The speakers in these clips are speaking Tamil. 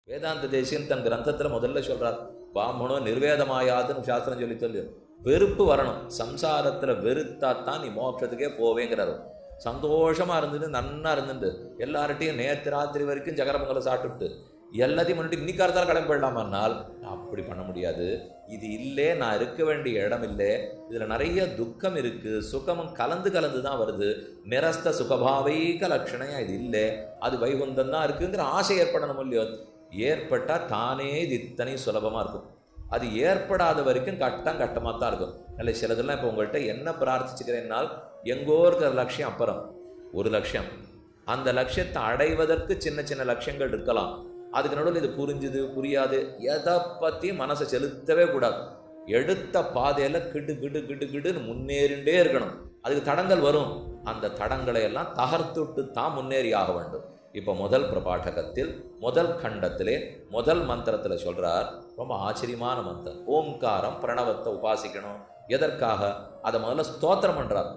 வேதாந்த தேசியன் தன் கிரந்தத்துல முதல்ல சொல்றார் பாமனோ நிர்வேதமாயாதுன்னு சாஸ்திரம் சொல்லி சொல்லு வெறுப்பு வரணும் சம்சாரத்துல வெறுத்தா தான் நீ மோட்சத்துக்கே போவேங்கிறாரு சந்தோஷமா இருந்துட்டு நன்னா இருந்துட்டு எல்லார்ட்டையும் நேத்து ராத்திரி வரைக்கும் ஜகரமங்கலம் சாப்பிட்டுட்டு எல்லாத்தையும் முன்னாடி இன்னைக்கு அர்த்தம் கிளம்பி போயிடலாமன்னால் அப்படி பண்ண முடியாது இது இல்லே நான் இருக்க வேண்டிய இடம் இல்லை இதுல நிறைய துக்கம் இருக்கு சுகமும் கலந்து கலந்து தான் வருது நிரஸ்த சுகபாவைக லட்சணையா இது இல்லை அது வைகுந்தம் தான் இருக்குங்கிற ஆசை ஏற்படணும் இல்லையோ ஏற்பட்டா தானே இது இத்தனை சுலபமா இருக்கும் அது ஏற்படாத வரைக்கும் கட்டம் கட்டமாக தான் இருக்கும் இல்லை சிலதெல்லாம் இப்போ உங்கள்கிட்ட என்ன பிரார்த்திச்சுக்கிறேன்னால் எங்கோ இருக்கிற லட்சியம் அப்புறம் ஒரு லட்சியம் அந்த லட்சியத்தை அடைவதற்கு சின்ன சின்ன லட்சியங்கள் இருக்கலாம் அதுக்கு நடுவில் இது புரிஞ்சுது புரியாது எதை பற்றியும் மனசை செலுத்தவே கூடாது எடுத்த பாதையில் கிடு கிடு கிடு கிடுன்னு முன்னேறிண்டே இருக்கணும் அதுக்கு தடங்கள் வரும் அந்த தடங்களை எல்லாம் தகர்த்துட்டு தான் முன்னேறி ஆக வேண்டும் இப்போ முதல் பிரபாடகத்தில் முதல் கண்டத்திலே முதல் மந்திரத்தில் சொல்றார் ரொம்ப ஆச்சரியமான மந்திரம் ஓம்காரம் பிரணவத்தை உபாசிக்கணும் எதற்காக அதை முதல்ல ஸ்தோத்திரம் பண்றார்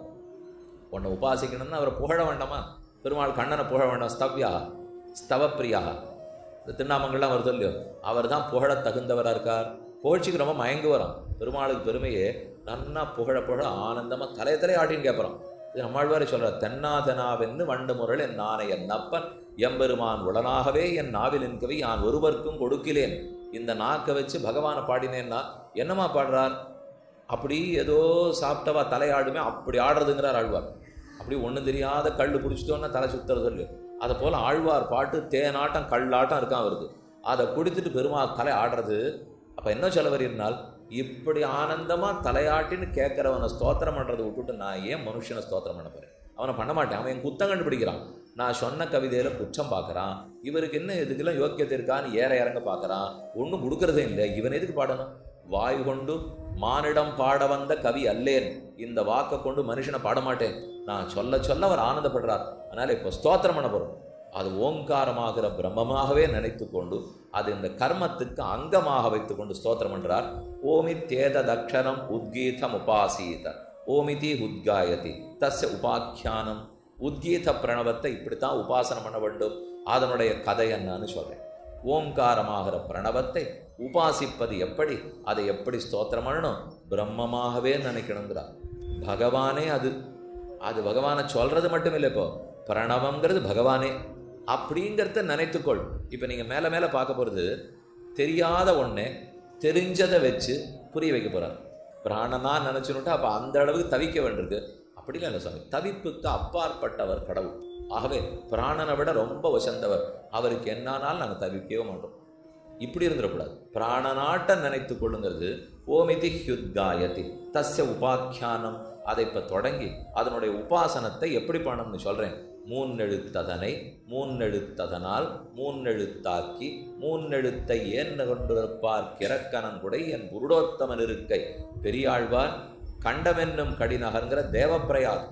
உன்னை உபாசிக்கணும்னு அவரை புகழ வேண்டாமா பெருமாள் கண்ணனை புகழ வேண்டாம் ஸ்தவ்யா ஸ்தவப்பிரியா இந்த திருநாமங்கள்லாம் வருது இல்லையோ அவர் தான் புகழ தகுந்தவராக இருக்கார் புகழ்ச்சிக்கு ரொம்ப மயங்கு வரும் பெருமாளுக்கு பெருமையே நன்னா புகழ புகழ ஆனந்தமாக தலை தலை ஆட்டின்னு கேட்குறோம் இது நம்மாழ்வாரே சொல்கிறார் தென்னாதனாவென்னு வண்டு முரள் என் நானை என் நப்பன் எம்பெருமான் உடனாகவே என் நாவிலின் கவி யான் ஒருவருக்கும் கொடுக்கிலேன் இந்த நாக்கை வச்சு பகவானை பாடினேன்னா என்னமா பாடுறார் அப்படி ஏதோ சாப்பிட்டவா தலையாடுமே அப்படி ஆடுறதுங்கிறார் ஆழ்வார் அப்படி ஒன்றும் தெரியாத கல் குடிச்சிட்டோன்னா தலை சுத்துறது இல்லையோ அதை போல் ஆழ்வார் பாட்டு தேனாட்டம் கல்லாட்டம் இருக்கான் அவருக்கு அதை குடித்துட்டு பெருமாள் தலை ஆடுறது அப்போ என்ன சொல்ல வரீர்னால் இப்படி ஆனந்தமாக தலையாட்டின்னு கேட்குறவனை ஸ்தோத்திரம் பண்ணுறதை விட்டுட்டு நான் ஏன் மனுஷனை ஸ்தோத்திரம் பண்ண போகிறேன் அவனை பண்ண மாட்டேன் அவன் என் குத்தம் கண்டுபிடிக்கிறான் நான் சொன்ன கவிதையில் குற்றம் பார்க்குறான் இவருக்கு என்ன இதுக்கெல்லாம் யோக்கியத்தை இருக்கான்னு ஏற இறங்க பார்க்குறான் ஒன்றும் கொடுக்கறதே இல்லை இவன் எதுக்கு பாடணும் வாய் கொண்டு மானிடம் பாட வந்த கவி அல்லேன் இந்த வாக்கை கொண்டு மனுஷனை பாட மாட்டேன் நான் சொல்ல சொல்ல அவர் ஆனந்தப்படுறார் அதனால இப்போ ஸ்தோத்திரம் பண்ண போகிறோம் அது ஓங்காரமாகிற பிரம்மமாகவே நினைத்து கொண்டு அது இந்த கர்மத்துக்கு அங்கமாக வைத்துக்கொண்டு ஸ்தோத்திரம் பண்றார் ஓமி தேததக்ஷரம் உத்கீதம் உபாசீத ஓமிதி உத்காயதி தஸ்ய உபாக்கியானம் உத்கீத பிரணவத்தை இப்படித்தான் உபாசனம் பண்ண வேண்டும் அதனுடைய கதை என்னன்னு சொல்றேன் ஓம்காரமாகிற பிரணவத்தை உபாசிப்பது எப்படி அதை எப்படி ஸ்தோத்திரம் பண்ணணும் பிரம்மமாகவே நினைக்கணுங்கிறார் பகவானே அது அது பகவானை சொல்றது மட்டும் இல்லை இப்போ பிரணவம்ங்கிறது பகவானே அப்படிங்கிறத நினைத்துக்கொள் இப்போ நீங்கள் மேலே மேலே பார்க்க போகிறது தெரியாத ஒண்ணே தெரிஞ்சதை வச்சு புரிய வைக்க போகிறார் பிராணனா நினச்சுனுட்டு அப்போ அந்த அளவுக்கு தவிக்க வேண்டியிருக்கு அப்படிலாம் இல்லை சுவாமி தவிப்புக்கு அப்பாற்பட்டவர் கடவுள் ஆகவே பிராணனை விட ரொம்ப வசந்தவர் அவருக்கு என்னானாலும் நாங்கள் தவிக்கவே மாட்டோம் இப்படி இருந்துடக்கூடாது பிராணநாட்ட நினைத்து கொள்ளுங்கிறது ஓமிதி ஹியுத்காயதி தஸ்ய உபாக்கியானம் அதை இப்போ தொடங்கி அதனுடைய உபாசனத்தை எப்படி பண்ணணும்னு சொல்கிறேன் மூன்னெழுத்ததனை மூன்னெழுத்ததனால் மூன்னெழுத்தாக்கி மூன்னெழுத்தை ஏன்னு கொண்டிருப்பார் கிரக்கணங்குடை என் குருடோத்தமன் இருக்கை பெரியாழ்வார் கண்டமென்னும் கடிநகர்ங்கிற தேவப்பிரயாக்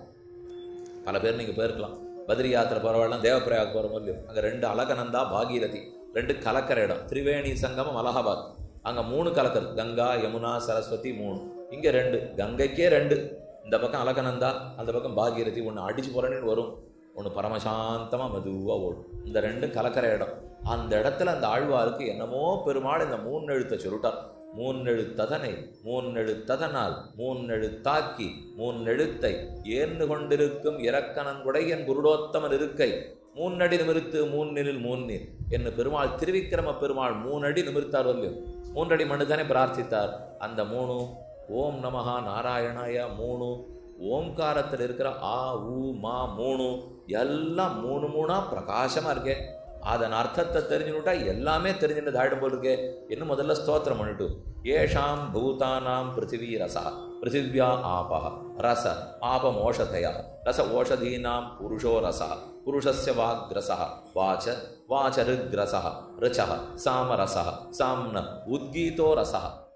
பல பேர் நீங்கள் போயிருக்கலாம் பத்ரி யாத்திரை போகிறவாள்லாம் தேவப்பிரயாக் போகிற இல்லையோ அங்கே ரெண்டு அலகநந்தா பாகீரதி ரெண்டு கலக்கிற இடம் திரிவேணி சங்கமம் அலகாபாத் அங்கே மூணு கலக்கர் கங்கா யமுனா சரஸ்வதி மூணு இங்கே ரெண்டு கங்கைக்கே ரெண்டு இந்த பக்கம் அலகநந்தா அந்த பக்கம் பாகீரதி ஒன்று அடிச்சு போகிறேன்னு வரும் ஒன்று பரமசாந்தமாக மெதுவாக ஓடும் இந்த ரெண்டும் கலக்கிற இடம் அந்த இடத்துல அந்த ஆழ்வாருக்கு என்னமோ பெருமாள் இந்த மூன்னெழுத்தை சொல்லிட்டார் மூன்னெழுத்ததனை மூன்னெழுத்ததனால் மூன்னெழுத்தாக்கி மூன்னெழுத்தை ஏன்னு கொண்டிருக்கும் இறக்கணங்குடை என் குருடோத்தமன் இருக்கை மூன்னடி நிமிர்த்து மூன்னில் மூன்னீர் என்று பெருமாள் திருவிக்கிரம பெருமாள் மூணடி நிமிர்த்தார் இல்லையோ மூன்றடி மண்ணு தானே பிரார்த்தித்தார் அந்த மூணு ஓம் நமஹா நாராயணாய மூணு ஓம்காரத்தில் இருக்கிற ஆ ஊ மா மூணு எல்லாம் மூணு மூணா பிரகாசமா இருக்கே அதன் அர்த்தத்தை தெரிஞ்சுனுட்டா எல்லாமே தெரிஞ்சுட்டு ஆயிடும் போல் இருக்கே இன்னும் முதல்ல ஸ்தோத்திரம் பண்ணிட்டு ஏஷாம் பூதானாம் பிருத்திவி ரசா பிருத்திவ்யா ஆபா ரச ஆபமோஷதயா ரச ஓஷதீனாம் புருஷோ ரசா புருஷஸ்ய வாக்ரசா வாச்ச வாச்ச ருக்ரசா ருச்ச சாமரசா சாம்ன உத்கீதோ ரசா